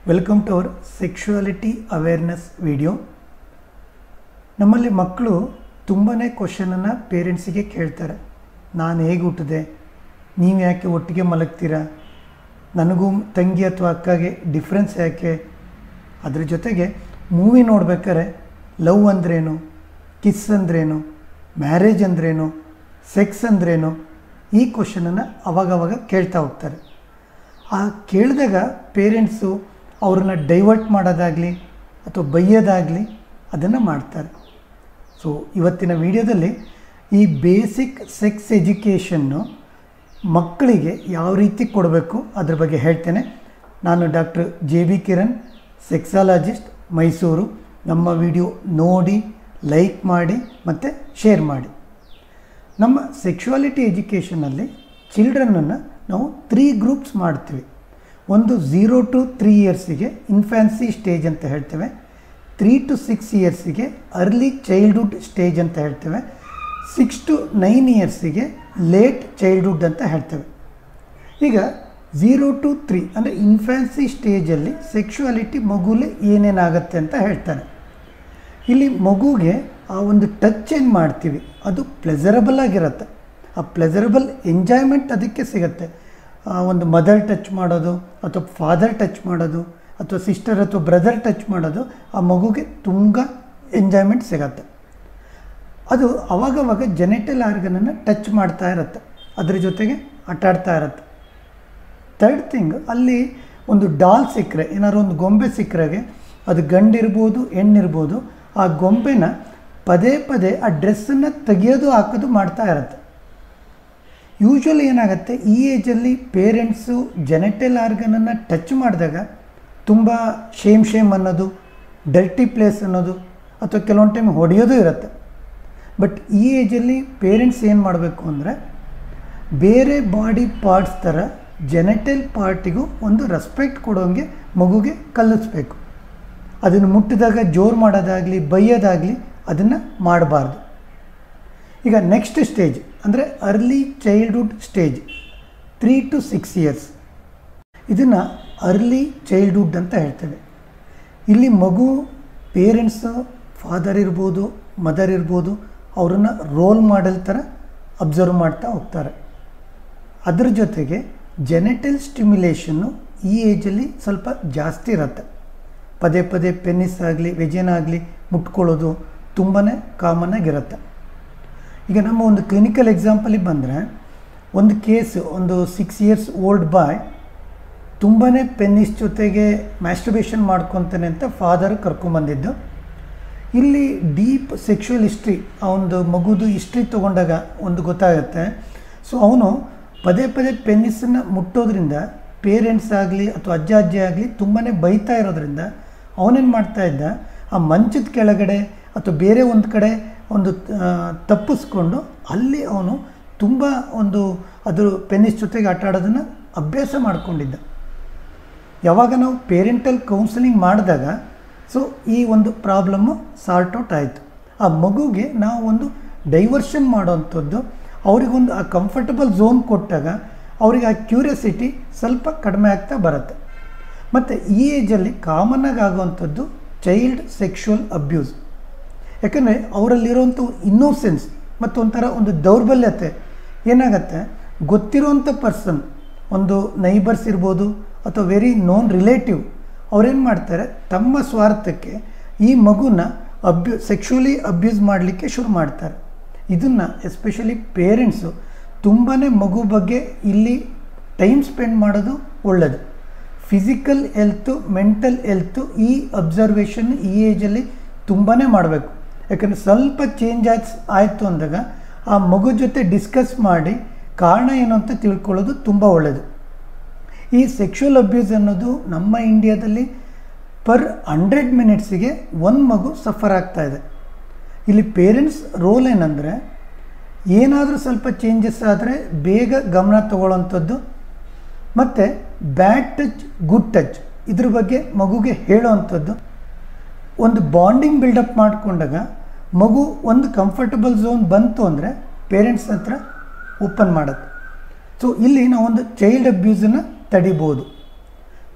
welcome to our sexuality awareness video ನಮ್ಮಲ್ಲಿ ಮಕ್ಕಳು ತುಂಬಾ ಕ್ವಶನನ್ನು ಪೇರೆಂಟ್ಸಿಗೆ ಕೇಳ್ತಾರೆ ನಾನು ಹೇಗೆ ಹುಟ್ಟಿದೆ ನೀವು ಯಾಕೆ ಒಟ್ಟಿಗೆ ಮಲಗ್ತೀರಾ ನನಗೂ ತಂಗಿ ಅಥವಾ ಅಕ್ಕಗೆ ಡಿಫ್ರೆನ್ಸ್ ಯಾಕೆ ಅದ್ರ ಜೊತೆಗೆ ಮೂವಿ ನೋಡ್ಬೇಕಾದ್ರೆ ಲವ್ ಅಂದ್ರೇನು ಕಿಸ್ ಅಂದ್ರೇನು ಮ್ಯಾರೇಜ್ ಅಂದ್ರೇನು ಸೆಕ್ಸ್ ಅಂದ್ರೇನು ಈ ಕ್ವಶನನ್ನು ಅವಾಗವಾಗ ಕೇಳ್ತಾ ಹೋಗ್ತಾರೆ ಆ ಕೇಳಿದಾಗ ಪೇರೆಂಟ್ಸು ಅವ್ರನ್ನ ಡೈವರ್ಟ್ ಮಾಡೋದಾಗಲಿ ಅಥವಾ ಬೈಯೋದಾಗಲಿ ಅದನ್ನು ಮಾಡ್ತಾರೆ ಸೊ ಇವತ್ತಿನ ವಿಡಿಯೋದಲ್ಲಿ ಈ ಬೇಸಿಕ್ ಸೆಕ್ಸ್ ಎಜುಕೇಷನ್ನು ಮಕ್ಕಳಿಗೆ ಯಾವ ರೀತಿ ಕೊಡಬೇಕು ಅದ್ರ ಬಗ್ಗೆ ಹೇಳ್ತೇನೆ ನಾನು doctor J B Kiran sexologist Mysuru ನಮ್ಮ ವಿಡಿಯೋ ನೋಡಿ ಲೈಕ್ ಮಾಡಿ ಮತ್ತು ಶೇರ್ ಮಾಡಿ ನಮ್ಮ ಸೆಕ್ಷುವಾಲಿಟಿ ಎಜುಕೇಷನಲ್ಲಿ ಚಿಲ್ಡ್ರನ್ನನ್ನು ನಾವು ತ್ರೀ ಗ್ರೂಪ್ಸ್ ಮಾಡ್ತೀವಿ ಒಂದು ಝೀರೋ ಟು ತ್ರೀ ಇಯರ್ಸಿಗೆ ಇನ್ಫ್ಯಾನ್ಸಿ ಸ್ಟೇಜ್ ಅಂತ ಹೇಳ್ತೇವೆ ತ್ರೀ ಟು ಸಿಕ್ಸ್ ಇಯರ್ಸಿಗೆ ಅರ್ಲಿ ಚೈಲ್ಡ್ಹುಡ್ ಸ್ಟೇಜ್ ಅಂತ ಹೇಳ್ತೇವೆ ಸಿಕ್ಸ್ ಟು ನೈನ್ ಇಯರ್ಸಿಗೆ ಲೇಟ್ ಚೈಲ್ಡ್ಹುಡ್ ಅಂತ ಹೇಳ್ತೇವೆ ಈಗ ಝೀರೋ ಟು ತ್ರೀ ಅಂದರೆ ಇನ್ಫ್ಯಾನ್ಸಿ ಸ್ಟೇಜಲ್ಲಿ ಸೆಕ್ಷುವಾಲಿಟಿ ಮಗುಲಿ ಏನೇನಾಗತ್ತೆ ಅಂತ ಹೇಳ್ತಾನೆ ಇಲ್ಲಿ ಮಗುಗೆ ಆ ಒಂದು ಟಚ್ ಏನು ಮಾಡ್ತೀವಿ ಅದು ಪ್ಲೆಸರಬಲ್ ಆಗಿರುತ್ತೆ ಆ ಪ್ಲೆಸರಬಲ್ ಎಂಜಾಯ್ಮೆಂಟ್ ಅದಕ್ಕೆ ಸಿಗುತ್ತೆ ಆ ಒಂದು ಮದರ್ ಟಚ್ ಮಾಡೋದು ಅಥವಾ ಫಾದರ್ ಟಚ್ ಮಾಡೋದು ಅಥವಾ ಸಿಸ್ಟರ್ ಅಥವಾ ಬ್ರದರ್ ಟಚ್ ಮಾಡೋದು ಆ ಮಗುಗೆ ತುಂಬ ಎಂಜಾಯ್ಮೆಂಟ್ ಸಿಗತ್ತೆ ಅದು ಅವಾಗವಾಗ ಜೆನೆಟಲ್ ಆರ್ಗನನ್ನು ಟಚ್ ಮಾಡ್ತಾ ಇರುತ್ತೆ ಅದ್ರ ಜೊತೆಗೆ ಆಟಾಡ್ತಾ ಇರುತ್ತೆ ಥರ್ಡ್ ಥಿಂಗ್ ಅಲ್ಲಿ ಒಂದು ಡಾಲ್ ಸಿಕ್ಕರೆ ಏನಾದ್ರು ಒಂದು ಗೊಂಬೆ ಸಿಕ್ಕರೆಗೆ ಅದು ಗಂಡಿರ್ಬೋದು ಹೆಣ್ಣಿರ್ಬೋದು ಆ ಗೊಂಬೆನ ಪದೇ ಪದೇ ಆ ಡ್ರೆಸ್ಸನ್ನು ತೆಗಿಯೋದು ಹಾಕೋದು ಮಾಡ್ತಾ ಇರುತ್ತೆ ಯೂಶ್ವಲಿ ಏನಾಗುತ್ತೆ ಈ ಏಜಲ್ಲಿ ಪೇರೆಂಟ್ಸು ಜೆನೆಟಲ್ ಆರ್ಗನನ್ನು ಟಚ್ ಮಾಡಿದಾಗ ತುಂಬ ಶೇಮ್ ಶೇಮ್ ಅನ್ನೋದು ಡರ್ಟಿ ಪ್ಲೇಸ್ ಅನ್ನೋದು ಅಥವಾ ಕೆಲವೊಂದು ಟೈಮ್ ಹೊಡೆಯೋದು ಇರುತ್ತೆ ಬಟ್ ಈ ಏಜಲ್ಲಿ ಪೇರೆಂಟ್ಸ್ ಏನು ಮಾಡಬೇಕು ಅಂದರೆ ಬೇರೆ ಬಾಡಿ ಪಾರ್ಟ್ಸ್ ಥರ ಜೆನೆಟಲ್ ಪಾರ್ಟಿಗೂ ಒಂದು ರೆಸ್ಪೆಕ್ಟ್ ಕೊಡೋಂಗೆ ಮಗುಗೆ ಕಲಿಸ್ಬೇಕು ಅದನ್ನು ಮುಟ್ಟಿದಾಗ ಜೋರು ಮಾಡೋದಾಗಲಿ ಬೈಯೋದಾಗಲಿ ಅದನ್ನು ಮಾಡಬಾರ್ದು ಈಗ ನೆಕ್ಸ್ಟ್ ಸ್ಟೇಜ್ ಅಂದರೆ early childhood stage three to six years ಇದನ್ನು ಅರ್ಲಿ ಚೈಲ್ಡ್ಹುಡ್ ಅಂತ ಹೇಳ್ತೇವೆ ಇಲ್ಲಿ ಮಗು ಪೇರೆಂಟ್ಸು ಫಾದರ್ ಇರ್ಬೋದು ಮದರ್ ಇರ್ಬೋದು ಅವರನ್ನು ರೋಲ್ ಮಾಡೆಲ್ ಥರ ಅಬ್ಸರ್ವ್ ಮಾಡ್ತಾ ಹೋಗ್ತಾರೆ ಅದ್ರ ಜೊತೆಗೆ ಜೆನೆಟಲ್ ಸ್ಟಿಮ್ಯುಲೇಷನ್ನು ಈ ಏಜಲ್ಲಿ ಸ್ವಲ್ಪ ಜಾಸ್ತಿ ಇರುತ್ತೆ ಪದೇ ಪದೇ ಪೆನ್ನಿಸ್ ಆಗಲಿ ವೆಜೆನ ಆಗಲಿ ಮುಟ್ಕೊಳ್ಳೋದು ತುಂಬಾ ಕಾಮನ್ ಆಗಿರುತ್ತೆ ಈಗ ನಮ್ಮ ಒಂದು ಕ್ಲಿನಿಕಲ್ ಎಕ್ಸಾಂಪಲಿಗೆ ಬಂದರೆ ಒಂದು ಕೇಸ್ ಒಂದು ಸಿಕ್ಸ್ ಇಯರ್ಸ್ ಓಲ್ಡ್ ಬಾಯ್ ತುಂಬಾ ಪೆನ್ನಿಸ್ ಜೊತೆಗೆ ಮ್ಯಾಸ್ಟರ್ಬೇಷನ್ ಮಾಡ್ಕೊತಾನೆ ಅಂತ ಫಾದರ್ ಕರ್ಕೊಂಬಂದಿದ್ದು ಇಲ್ಲಿ ಡೀಪ್ ಸೆಕ್ಷುವಲ್ ಹಿಸ್ಟ್ರಿ ಆ ಒಂದು ಮಗುದು ಹಿಸ್ಟ್ರಿ ತೊಗೊಂಡಾಗ ಒಂದು ಗೊತ್ತಾಗುತ್ತೆ ಸೊ ಅವನು ಪದೇ ಪದೇ ಪೆನ್ನಿಸನ್ನು ಮುಟ್ಟೋದ್ರಿಂದ ಪೇರೆಂಟ್ಸ್ ಆಗಲಿ ಅಥವಾ ಅಜ್ಜ ಅಜ್ಜಿ ಆಗಲಿ ತುಂಬಾ ಬೈತಾ ಇರೋದ್ರಿಂದ ಅವನೇನು ಮಾಡ್ತಾ ಇದ್ದ ಆ ಮಂಚದ ಕೆಳಗಡೆ ಅಥವಾ ಬೇರೆ ಒಂದು ಕಡೆ ಒಂದು ತಪ್ಪಿಸ್ಕೊಂಡು ಅಲ್ಲಿ ಅವನು ತುಂಬ ಒಂದು ಅದ್ರ ಪೆನ್ನಿಸ್ ಜೊತೆಗೆ ಆಟ ಆಡೋದನ್ನು ಅಭ್ಯಾಸ ಮಾಡಿಕೊಂಡಿದ್ದ ಯಾವಾಗ ನಾವು ಪೇರೆಂಟಲ್ ಕೌನ್ಸಿಲಿಂಗ್ ಮಾಡಿದಾಗ ಸೊ ಈ ಒಂದು ಪ್ರಾಬ್ಲಮ್ಮು ಸಾರ್ಟ್ ಔಟ್ ಆಯಿತು ಆ ಮಗುಗೆ ನಾವು ಒಂದು ಡೈವರ್ಷನ್ ಮಾಡೋವಂಥದ್ದು ಅವರಿಗೊಂದು ಆ ಕಂಫರ್ಟಬಲ್ ಝೋನ್ ಕೊಟ್ಟಾಗ ಅವರಿಗೆ ಆ ಕ್ಯೂರಿಯಾಸಿಟಿ ಸ್ವಲ್ಪ ಕಡಿಮೆ ಆಗ್ತಾ ಬರುತ್ತೆ ಮತ್ತು ಈ ಏಜಲ್ಲಿ ಕಾಮನ್ನಾಗಿ ಆಗುವಂಥದ್ದು ಚೈಲ್ಡ್ ಸೆಕ್ಷುವಲ್ ಅಬ್ಯೂಸ್ ಯಾಕಂದರೆ ಅವರಲ್ಲಿರುವಂಥ ಇನ್ನೋಸೆನ್ಸ್ ಮತ್ತು ಒಂಥರ ಒಂದು ದೌರ್ಬಲ್ಯತೆ ಏನಾಗತ್ತೆ ಗೊತ್ತಿರುವಂಥ ಪರ್ಸನ್ ಒಂದು ನೈಬರ್ಸ್ ಇರ್ಬೋದು ಅಥವಾ ವೆರಿ ನೋನ್ ರಿಲೇಟಿವ್ ಅವ್ರೇನು ಮಾಡ್ತಾರೆ ತಮ್ಮ ಸ್ವಾರ್ಥಕ್ಕೆ ಈ ಮಗುನ ಅಬ್ಯೂ ಸೆಕ್ಷುವಲಿ ಅಬ್ಯೂಸ್ ಮಾಡಲಿಕ್ಕೆ ಶುರು ಮಾಡ್ತಾರೆ ಇದನ್ನು ಎಸ್ಪೆಷಲಿ ಪೇರೆಂಟ್ಸು ತುಂಬಾ ಮಗು ಬಗ್ಗೆ ಇಲ್ಲಿ ಟೈಮ್ ಸ್ಪೆಂಡ್ ಮಾಡೋದು ಒಳ್ಳೆಯದು ಫಿಸಿಕಲ್ ಹೆಲ್ತು ಮೆಂಟಲ್ ಹೆಲ್ತು ಈ ಅಬ್ಸರ್ವೇಷನ್ ಈ ಏಜಲ್ಲಿ ತುಂಬಾ ಮಾಡಬೇಕು ಯಾಕಂದರೆ ಸ್ವಲ್ಪ ಚೇಂಜ್ ಆಯ್ತು ಆಯಿತು ಅಂದಾಗ ಆ ಮಗು ಜೊತೆ ಡಿಸ್ಕಸ್ ಮಾಡಿ ಕಾರಣ ಏನು ಅಂತ ತಿಳ್ಕೊಳ್ಳೋದು ತುಂಬ ಒಳ್ಳೆಯದು ಈ ಸೆಕ್ಷುವಲ್ ಅಬ್ಯೂಸ್ ಅನ್ನೋದು ನಮ್ಮ ಇಂಡಿಯಾದಲ್ಲಿ ಪರ್ ಹಂಡ್ರೆಡ್ ಮಿನಿಟ್ಸಿಗೆ ಒಂದು ಮಗು ಸಫರ್ ಆಗ್ತಾ ಇದೆ ಇಲ್ಲಿ ಪೇರೆಂಟ್ಸ್ ರೋಲ್ ಏನಂದರೆ ಏನಾದರೂ ಸ್ವಲ್ಪ ಚೇಂಜಸ್ ಆದರೆ ಬೇಗ ಗಮನ ತಗೊಳ್ಳೋವಂಥದ್ದು ಮತ್ತು ಬ್ಯಾಡ್ ಟಚ್ ಗುಡ್ ಟಚ್ ಇದ್ರ ಬಗ್ಗೆ ಮಗುಗೆ ಹೇಳೋವಂಥದ್ದು ಒಂದು ಬಾಂಡಿಂಗ್ ಬಿಲ್ಡಪ್ ಮಾಡಿಕೊಂಡಾಗ ಮಗು ಒಂದು ಕಂಫರ್ಟಬಲ್ ಝೋನ್ ಬಂತು ಅಂದರೆ ಪೇರೆಂಟ್ಸ್ ಹತ್ರ ಓಪನ್ ಮಾಡೋದು ಸೊ ಇಲ್ಲಿ ನಾವು ಒಂದು ಚೈಲ್ಡ್ ಅಬ್ಯೂಸನ್ನು ತಡಿಬೋದು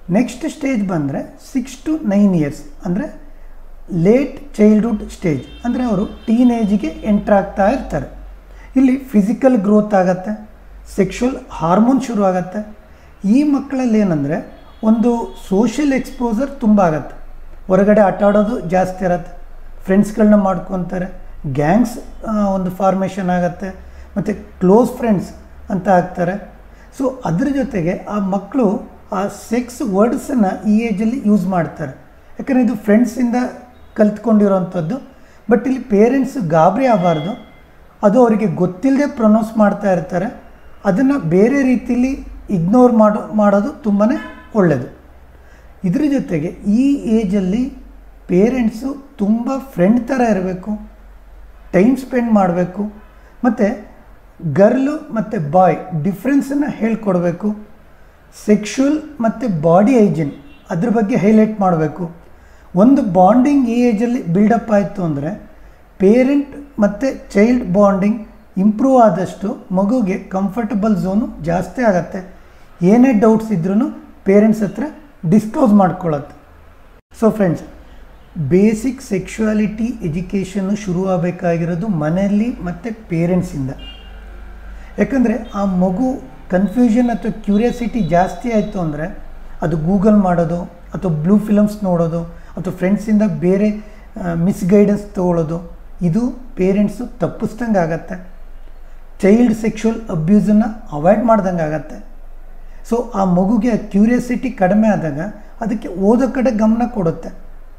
ನೆಕ್ಸ್ಟ್ ಸ್ಟೇಜ್ ಬಂದರೆ ಸಿಕ್ಸ್ ಟು ನೈನ್ ಇಯರ್ಸ್ ಅಂದರೆ ಲೇಟ್ ಚೈಲ್ಡ್ಹುಡ್ ಸ್ಟೇಜ್ ಅಂದರೆ ಅವರು ಟೀನೇಜಿಗೆ ಎಂಟ್ರ್ ಆಗ್ತಾ ಇರ್ತಾರೆ ಇಲ್ಲಿ ಫಿಸಿಕಲ್ ಗ್ರೋತ್ ಆಗುತ್ತೆ ಸೆಕ್ಷುವಲ್ ಹಾರ್ಮೋನ್ ಶುರು ಆಗುತ್ತೆ ಈ ಮಕ್ಕಳಲ್ಲಿ ಏನಂದರೆ ಒಂದು ಸೋಷಿಯಲ್ ಎಕ್ಸ್ಪೋಸರ್ ತುಂಬ ಆಗುತ್ತೆ ಹೊರಗಡೆ ಆಟ ಆಡೋದು ಜಾಸ್ತಿ ಇರತ್ತೆ ಫ್ರೆಂಡ್ಸ್ಗಳನ್ನ ಮಾಡ್ಕೊತಾರೆ ಗ್ಯಾಂಗ್ಸ್ ಒಂದು ಫಾರ್ಮೇಷನ್ ಆಗುತ್ತೆ ಮತ್ತು ಕ್ಲೋಸ್ ಫ್ರೆಂಡ್ಸ್ ಅಂತ ಆಗ್ತಾರೆ ಸೊ ಅದ್ರ ಜೊತೆಗೆ ಆ ಮಕ್ಕಳು ಆ ಸೆಕ್ಸ್ ವರ್ಡ್ಸನ್ನು ಈ ಏಜಲ್ಲಿ ಯೂಸ್ ಮಾಡ್ತಾರೆ ಯಾಕಂದರೆ ಇದು ಫ್ರೆಂಡ್ಸಿಂದ ಕಲ್ತ್ಕೊಂಡಿರೋವಂಥದ್ದು ಬಟ್ ಇಲ್ಲಿ ಪೇರೆಂಟ್ಸ್ ಗಾಬರಿ ಆಗಬಾರ್ದು ಅದು ಅವರಿಗೆ ಗೊತ್ತಿಲ್ಲದೆ ಪ್ರೊನೌನ್ಸ್ ಮಾಡ್ತಾ ಇರ್ತಾರೆ ಅದನ್ನು ಬೇರೆ ರೀತಿಯಲ್ಲಿ ಇಗ್ನೋರ್ ಮಾಡೋ ಮಾಡೋದು ತುಂಬಾ ಒಳ್ಳೆಯದು ಇದ್ರ ಜೊತೆಗೆ ಈ ಏಜಲ್ಲಿ ಪೇರೆಂಟ್ಸು ತುಂಬ ಫ್ರೆಂಡ್ ಥರ ಇರಬೇಕು ಟೈಮ್ ಸ್ಪೆಂಡ್ ಮಾಡಬೇಕು ಮತ್ತು ಗರ್ಲು ಮತ್ತು ಬಾಯ್ ಡಿಫ್ರೆನ್ಸನ್ನು ಹೇಳ್ಕೊಡ್ಬೇಕು ಸೆಕ್ಷುವಲ್ ಮತ್ತು ಬಾಡಿ ಹೈಜಿನ್ ಅದ್ರ ಬಗ್ಗೆ ಹೈಲೈಟ್ ಮಾಡಬೇಕು ಒಂದು ಬಾಂಡಿಂಗ್ ಈ ಏಜಲ್ಲಿ ಬಿಲ್ಡಪ್ ಆಯಿತು ಅಂದರೆ ಪೇರೆಂಟ್ ಮತ್ತು ಚೈಲ್ಡ್ ಬಾಂಡಿಂಗ್ ಇಂಪ್ರೂವ್ ಆದಷ್ಟು ಮಗುಗೆ ಕಂಫರ್ಟಬಲ್ ಝೋನು ಜಾಸ್ತಿ ಆಗುತ್ತೆ ಏನೇ ಡೌಟ್ಸ್ ಇದ್ರೂ ಪೇರೆಂಟ್ಸ್ ಹತ್ರ ಡಿಸ್ಕ್ಲೋಸ್ ಮಾಡ್ಕೊಳ್ಳುತ್ತೆ ಸೊ ಫ್ರೆಂಡ್ಸ್ ಬೇಸಿಕ್ ಸೆಕ್ಷುಯಾಲಿಟಿ ಎಜುಕೇಷನ್ನು ಶುರು ಆಗಬೇಕಾಗಿರೋದು ಮನೆಯಲ್ಲಿ ಮತ್ತು ಪೇರೆಂಟ್ಸಿಂದ ಯಾಕಂದರೆ ಆ ಮಗು ಕನ್ಫ್ಯೂಷನ್ ಅಥವಾ ಕ್ಯೂರಿಯಾಸಿಟಿ ಜಾಸ್ತಿ ಆಯಿತು ಅಂದರೆ ಅದು ಗೂಗಲ್ ಮಾಡೋದು ಅಥವಾ ಬ್ಲೂ ಫಿಲಮ್ಸ್ ನೋಡೋದು ಅಥವಾ ಫ್ರೆಂಡ್ಸಿಂದ ಬೇರೆ ಮಿಸ್ಗೈಡೆನ್ಸ್ ತೊಗೊಳ್ಳೋದು ಇದು ಪೇರೆಂಟ್ಸು ತಪ್ಪಿಸ್ದಂಗೆ ಆಗತ್ತೆ ಚೈಲ್ಡ್ ಸೆಕ್ಷುವಲ್ ಅಬ್ಯೂಸನ್ನು ಅವಾಯ್ಡ್ ಮಾಡ್ದಂಗೆ ಆಗತ್ತೆ ಸೊ ಆ ಮಗುಗೆ ಆ ಕ್ಯೂರಿಯಾಸಿಟಿ ಕಡಿಮೆ ಆದಾಗ ಅದಕ್ಕೆ ಓದೋ ಕಡೆ ಗಮನ ಕೊಡುತ್ತೆ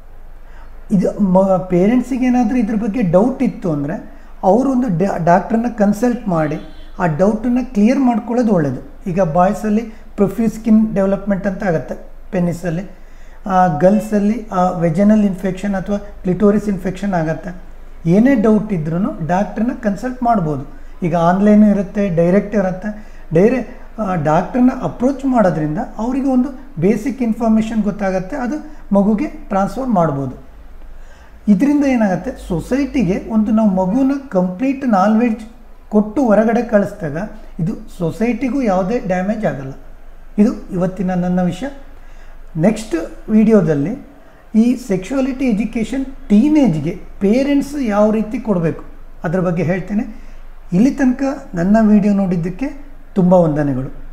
ಇದು ಮ ಪೇರೆಂಟ್ಸಿಗೆ ಏನಾದರೂ ಇದ್ರ ಬಗ್ಗೆ ಡೌಟ್ ಇತ್ತು ಅಂದರೆ ಅವರೊಂದು ಡಾಕ್ಟ್ರನ್ನ ಕನ್ಸಲ್ಟ್ ಮಾಡಿ ಆ ಡೌಟನ್ನು ಕ್ಲಿಯರ್ ಮಾಡ್ಕೊಳ್ಳೋದು ಒಳ್ಳೆಯದು ಈಗ ಬಾಯ್ಸಲ್ಲಿ ಪ್ರೊಫ್ಯೂಸ್ ಸ್ಕಿನ್ ಡೆವಲಪ್ಮೆಂಟ್ ಅಂತ ಆಗುತ್ತೆ ಪೆನ್ನಿಸಲ್ಲಿ ಗರ್ಲ್ಸಲ್ಲಿ ವೆಜನಲ್ ಇನ್ಫೆಕ್ಷನ್ ಅಥವಾ ಕ್ಲಿಟೋರಿಸ್ ಇನ್ಫೆಕ್ಷನ್ ಆಗುತ್ತೆ ಏನೇ ಡೌಟ್ ಇದ್ರೂ ಡಾಕ್ಟ್ರನ್ನ ಕನ್ಸಲ್ಟ್ ಮಾಡ್ಬೋದು ಈಗ ಆನ್ಲೈನು ಇರುತ್ತೆ ಡೈರೆಕ್ಟ್ ಇರುತ್ತೆ ಡೈರೆ ಡಾಕ್ಟ್ರನ್ನ ಅಪ್ರೋಚ್ ಮಾಡೋದ್ರಿಂದ ಅವರಿಗೆ ಒಂದು ಬೇಸಿಕ್ ಇನ್ಫಾರ್ಮೇಷನ್ ಗೊತ್ತಾಗುತ್ತೆ ಅದು ಮಗುಗೆ ಟ್ರಾನ್ಸ್ಫರ್ ಮಾಡ್ಬೋದು ಇದರಿಂದ ಏನಾಗುತ್ತೆ ಸೊಸೈಟಿಗೆ ಒಂದು ನಾವು ಮಗುನ ಕಂಪ್ಲೀಟ್ ನಾಲ್ವೆಜ್ ಕೊಟ್ಟು ಹೊರಗಡೆ ಕಳಿಸಿದಾಗ ಇದು ಸೊಸೈಟಿಗೂ ಯಾವುದೇ ಡ್ಯಾಮೇಜ್ ಆಗಲ್ಲ ಇದು ಇವತ್ತಿನ ನನ್ನ ವಿಷಯ ನೆಕ್ಸ್ಟ್ ವಿಡಿಯೋದಲ್ಲಿ ಈ ಸೆಕ್ಷುವಾಲಿಟಿ ಎಜುಕೇಷನ್ ಟೀನೇಜ್ಗೆ ಪೇರೆಂಟ್ಸ್ ಯಾವ ರೀತಿ ಕೊಡಬೇಕು ಅದರ ಬಗ್ಗೆ ಹೇಳ್ತೇನೆ ಇಲ್ಲಿ ತನಕ ನನ್ನ ವಿಡಿಯೋ ನೋಡಿದ್ದಕ್ಕೆ ತುಂಬ ವಂದನೆಗಳು